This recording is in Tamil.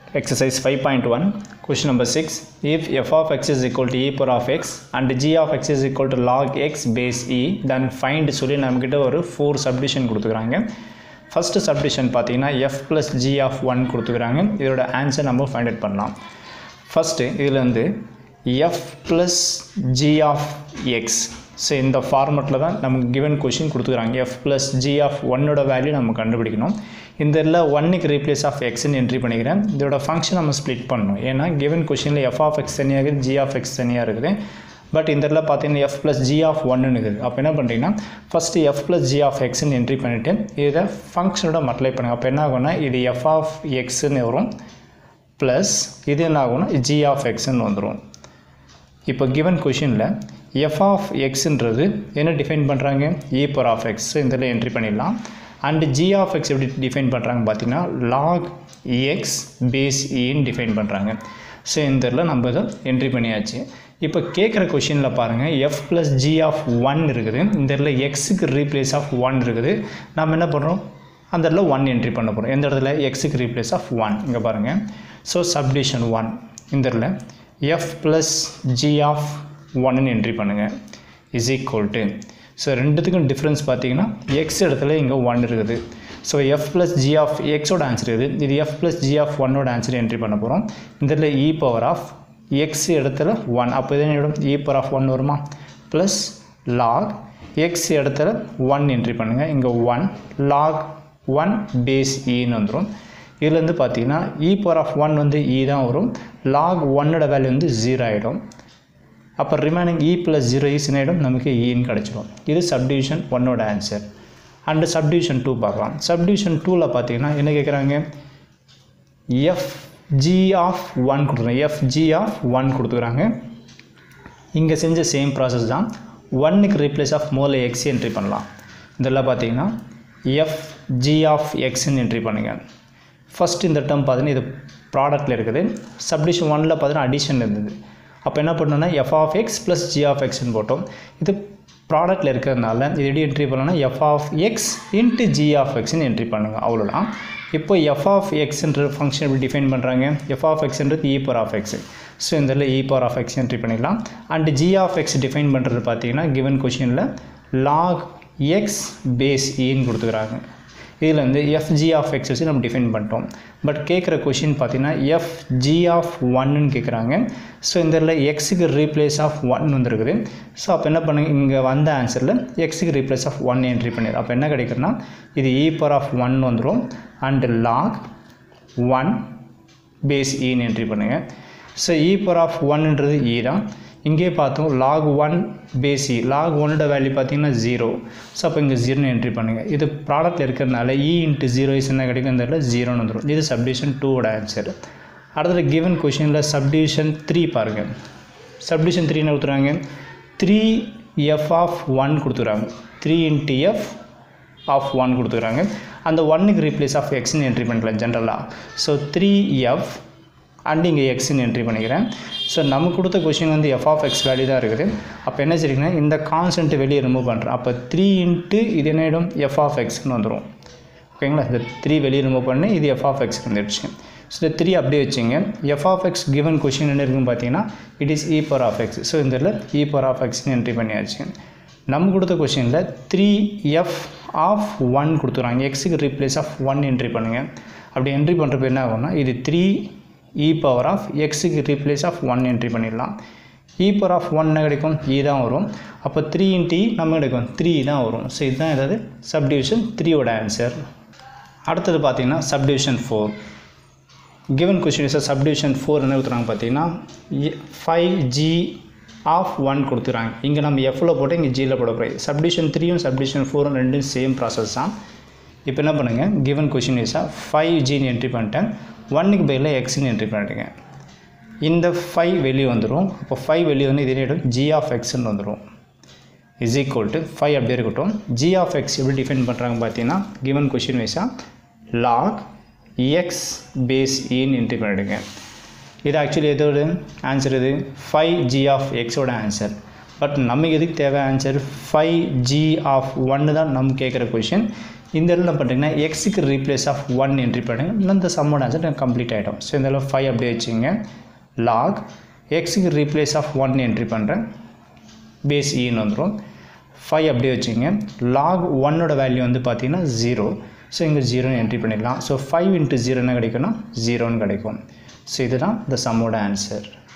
Exercise 5.1, question number 6. If f of x is equal to e power of x and g of x is equal to log x base e, then find சொல்லி நம்மக்கிட்ட ஒரு ஃபோர் சப்டிஷன் கொடுத்துக்கிறாங்க ஃபஸ்ட்டு சப்டிஷன் பார்த்தீங்கன்னா F plus G of one கொடுத்துக்கிறாங்க இதோட ஆன்சர் நம்ம ஃபைண்ட் அவுட் பண்ணலாம் ஃபஸ்ட்டு இதில் வந்து F plus G of X so இந்த ஃபார்மெட்டில் தான் நமக்கு கிவன் கொஷின் கொடுத்துக்கிறாங்க எஃப் ப்ளஸ் ஜி ஆஃப் ஒன்னோட வேல்யூ நம்ம கண்டுபிடிக்கணும் இந்த இதில் ஒன்னுக்கு ரீப்ளேஸ் ஆஃப் எக்ஸ்ன்னு என்ட்ரி பண்ணிக்கிறேன் இதோட ஃபங்க்ஷன் நம்ம ஸ்ப்ளிட் பண்ணணும் ஏன்னா கிவன் கொஷினில் எஃப் ஆஃப் எக்ஸ் தனியாக இருக்குது ஜி ஆஃப் எக்ஸ் தனியாக இருக்குது பட் இந்த இடத்துல பார்த்தீங்கன்னா எஃப் ப்ளஸ் ஜி ஆஃப் ஒன்னு இருக்குது அப்போ என்ன பண்ணுறீங்கன்னா first F plus G of எக்ஸ்ன்னு என்ட்ரி பண்ணிவிட்டு இதை ஃபங்க்ஷனோட மல்டிப்ளை பண்ணுங்கள் அப்போ என்ன ஆகும்னா இது எஃப் ஆஃப் எக்ஸ்ன்னு வரும் ப்ளஸ் இது என்ன ஆகும்னா ஜி ஆஃப் எக்ஸ்ன்னு வந்துடும் இப்போ கிவன் கொஷினில் எஃப் ஆஃப் எக்ஸுன்றது என்ன டிஃபைன் பண்ணுறாங்க இ பவர் ஆஃப் எக்ஸ் இதில் என்ட்ரி பண்ணிடலாம் அண்டு ஜி ஆஃப் எக்ஸ் எப்படி டிஃபைன் பண்ணுறாங்க பார்த்தீங்கன்னா லாக் எக்ஸ் பேஸ் இன்னு டிஃபைன் பண்ணுறாங்க ஸோ இந்த இதில் நம்ம இதை என்ட்ரி பண்ணியாச்சு இப்போ கேட்குற கொஷினில் பாருங்கள் F plus G of one இருக்குது இந்த இடத்துல எக்ஸுக்கு ரீப்ளேஸ் ஆஃப் ஒன் இருக்குது நம்ம என்ன பண்ணுறோம் அந்த இடத்துல ஒன் என்ட்ரி பண்ண போகிறோம் எந்த இடத்துல எக்ஸுக்கு ரீப்ளேஸ் ஆஃப் ஒன் இங்கே பாருங்கள் ஸோ சப்டிஷன் ஒன் இந்த இடத்துல F plus G of one entry பண்ணுங்கள் இஸ் ஈக்குவல் டு ஸோ ரெண்டுத்துக்கும் டிஃப்ரென்ஸ் பார்த்தீங்கன்னா எக்ஸ் இடத்துல இங்கே ஒன் இருக்குது so F plus G of எக்ஸோட ஆன்சர் இது இது எஃப் ப்ளஸ் ஜி ஆஃப் ஒன்னோட ஆன்சர் என்ட்ரி பண்ண போகிறோம் இந்த இடத்துல இ பவர் ஆஃப் எக்ஸ் இடத்துல ஒன் அப்போ இதே இடம் இ பவர் ஆஃப் ஒன் வருமா ப்ளஸ் லாக் எக்ஸ் இடத்துல ஒன் என்ட்ரி பண்ணுங்கள் இங்கே ஒன் லாக் ஒன் பேஸ் இன்னு வந்துடும் இதுலேருந்து பார்த்தீங்கன்னா இ பவர் ஆஃப் ஒன் வந்து இ தான் வரும் லாக் ஒன்னோட வேல்யூ வந்து ஜீரோ ஆகிடும் அப்போ remaining e plus zero is ஆகிடும் நமக்கு இன்னு கிடச்சிடும் இது சப்டிவிஷன் ஒன்னோட ஆன்சர் அண்டு சப்டிவிஷன் டூ பார்க்கலாம் சப்டிவிஷன் டூவில் பார்த்தீங்கன்னா என்ன கேட்குறாங்க எஃப் ஜி ஆஃப் ஒன் கொடுத்துருங்க எஃப் ஜி ஆஃப் ஒன் கொடுத்துக்கிறாங்க இங்கே செஞ்ச சேம் ப்ராசஸ் தான் ஒன்னுக்கு ரீப்ளேஸ் ஆஃப் மோல எக்ஸ் என்ட்ரி பண்ணலாம் இதெல்லாம் பார்த்தீங்கன்னா எஃப் ஜி ஆஃப் எக்ஸ்ன்னு என்ட்ரி பண்ணுங்கள் ஃபஸ்ட் இந்த டேர்ம் பார்த்தீங்கன்னா இது ப்ராடக்ட்டில் இருக்குது சப்டிஷன் ஒனில் பார்த்தீங்கன்னா அடிஷன் இருந்தது அப்போ என்ன பண்ணோன்னா F of X plus G of எக்ஸ்னு போட்டோம் இது ப்ராடக்ட்டில் இருக்கிறதுனால இது எப்படி என்ட்ரி பண்ணோன்னா F of X into G of எக்ஸ்னு என்ட்ரி பண்ணுங்கள் அவ்வளோதான் இப்போ எஃப் ஆஃப் எக்ஸ்ன்ற ஃபங்க்ஷன் எப்படி டிஃபைன் பண்ணுறாங்க எஃப் ஆஃப் எக்ஸ்ன்றது e power of X so இந்த இதில் e power of X entry பண்ணிடலாம் and G of X define பண்ணுறது பார்த்தீங்கன்னா கிவன் கொஷினில் லாக் எக்ஸ் பேஸ் இன்னு கொடுத்துக்கிறாங்க இதில் வந்து எஃப்ஜி ஆஃப் எக்ஸ் வச்சு நம்ம டிஃபைன் பண்ணிட்டோம் பட் கேட்குற கொஷின் பார்த்தீங்கன்னா எஃப் ஜி ஆஃப் ஒன்னு கேட்குறாங்க ஸோ இந்த இதில் எக்ஸுக்கு ரீப்ளேஸ் ஆஃப் ஒன் வந்துருக்குது ஸோ அப்போ என்ன பண்ணுங்க இங்கே வந்த ஆன்சரில் எக்ஸுக்கு ரீப்ளேஸ் ஆஃப் ஒன் என்ட்ரி பண்ணிடுறோம் அப்போ என்ன கிடைக்குன்னா இது இ பவர் ஆஃப் ஒன் வந்துடும் அண்டு லாக் ஒன் பேஸ் இன்னு என்ட்ரி பண்ணுங்கள் ஸோ இ பவர் ஆஃப் ஒன்ன்றது இ தான் இங்கே பார்த்தோம் லாக் ஒன் பேசி லாக் ஒன்னோட வேல்யூ பார்த்தீங்கன்னா ஜீரோ ஸோ அப்போ இங்கே ஜீரோன்னு என்ட்ரி பண்ணுங்கள் இது ப்ராடக்ட்டில் இருக்கிறதுனால இ இன்ட்டு ஜீரோ இஸ் என்ன கிடைக்கும் இந்த இடத்துல ஜீரோன்னு வந்துடும் இது சப்டிவிஷன் டூவோட ஆன்சர் அடுத்தது கிவன் கொஷினில் சப்டிவிஷன் த்ரீ பாருங்கள் சப்டிவிஷன் த்ரீ என்ன கொடுத்துறாங்க த்ரீ எஃப் ஆஃப் ஒன் கொடுத்துறாங்க three into f of one கொடுத்துக்கிறாங்க அந்த ஒன்னுக்கு ரீப்ளேஸ் ஆஃப் எக்ஸ்ன்னு என்ட்ரி பண்ணிக்கலாம் ஜென்ரலாக ஸோ த்ரீ எஃப் அண்ட் இங்கே எக்ஸ்ன்னு என்ட்ரி பண்ணிக்கிறேன் ஸோ நம்ம கொடுத்த கொஷின் வந்து எஃப் ஆஃப் எக்ஸ் வேல்யூ தான் இருக்குது அப்போ என்ன செய்யுங்கன்னா இந்த கான்ஸ்டன்ட்டு வெளியே ரிமூவ் பண்ணுறேன் அப்போ த்ரீ இன்ட்டு இது என்ன ஆகிடும் எஃப் ஆஃப் எக்ஸ்னு வந்துடும் ஓகேங்களா இந்த த்ரீ வெளியே ரிமூவ் பண்ணி இது எஃப் ஆஃப் எக்ஸ் வந்துடுச்சு ஸோ இந்த த்ரீ அப்படியே வச்சுங்க f of x given question என்ன இருக்குன்னு பார்த்தீங்கன்னா it is e power of X so இந்த இதில் இ பவர் ஆஃப் எக்ஸ்னு என்ட்ரி பண்ணியாச்சு நம்ம கொடுத்த கொஷினில் த்ரீ எஃப் ஆஃப் ஒன் கொடுத்துறாங்க எக்ஸுக்கு ரீப்ளேஸ் ஆஃப் ஒன் என்ட்ரி பண்ணுங்கள் அப்படி என்ட்ரி பண்ணுறப்ப என்ன ஆகும்னா இது த்ரீ இ பவர் ஆஃப் எக்ஸுக்கு ரீப்ளேஸ் ஆஃப் ஒன் என்ட்ரி பண்ணிடலாம் இ பவர் ஆஃப் ஒன் கிடைக்கும் இ தான் வரும் அப்போ த்ரீ இன்ட்டு நம்ம கிடைக்கும் த்ரீ தான் வரும் ஸோ இதுதான் ஏதாவது சப்டிவிஷன் த்ரீயோட ஆன்சர் அடுத்தது பார்த்தீங்கன்னா subdivision four given question is subdivision four என்ன கொடுத்துறாங்க பார்த்தீங்கன்னா ஃபைவ் ஜி ஆஃப் ஒன் கொடுத்துறாங்க இங்கே நம்ம எஃப்பில் போட்டு இங்கே ஜியில் போட போகிறோம் சப்டிவிஷன் த்ரீயும் சப்டிவிஷன் ஃபோரும் ரெண்டும் சேம் ப்ராசஸ் தான் இப்போ என்ன பண்ணுங்கள் கிவன் கொஷின் இஸாக ஃபைவ் ஜின்னு என்ட்ரி பண்ணிட்டேன் ஒன்னுக்கு பதிலாக எக்ஸ்ன்னு என்ட்ரி பண்ணிடுங்க இந்த ஃபைவ் வெளியே வந்துடும் அப்போ ஃபைவ் வெளியே வந்து இதே இடம் ஜி ஆஃப் எக்ஸ்ன்னு வந்துடும் இஸ் ஈக்குவல் டு ஃபைவ் அப்படியே இருக்கட்டும் ஜி ஆஃப் எக்ஸ் எப்படி டிஃபைன் பண்ணுறாங்க பார்த்தீங்கன்னா கிவன் கொஷின் வைஸாக லாக் எக்ஸ் பேஸ் இன்னு என்ட்ரி பண்ணிடுங்க இது ஆக்சுவலி எதோட ஆன்சர் இது ஃபைவ் ஜி ஆஃப் எக்ஸோட ஆன்சர் பட் நமக்கு எதுக்கு தேவை ஆன்சர் ஃபைவ் ஜி ஆஃப் ஒன்று தான் நம்ம கேட்குற கொஷின் இந்த இடத்துல பண்ணுறீங்கன்னா எக்ஸுக்கு ரீப்ளேஸ் ஆஃப் ஒன் என்ட்ரி பண்ணுங்க இல்லை இந்த சம்மோட ஆன்சர் கம்ப்ளீட் ஆகிடும் ஸோ இந்த அளவு ஃபைவ் அப்படியே வச்சுங்க லாக் எக்ஸுக்கு ரீப்ளேஸ் ஆஃப் ஒன் என்ட்ரி பண்ணுறேன் பேஸ் ஈன்னு வந்துடும் ஃபைவ் அப்படியே வச்சுங்க லாக் ஒன்னோட வேல்யூ வந்து பார்த்தீங்கன்னா ஜீரோ ஸோ இங்கே ஜீரோன்னு என்ட்ரி பண்ணிடலாம் ஸோ ஃபைவ் இன்ட்டு ஜீரோ என்ன கிடைக்கும்னா ஜீரோன்னு கிடைக்கும் ஸோ இதுதான் இந்த சம்மோட ஆன்சர்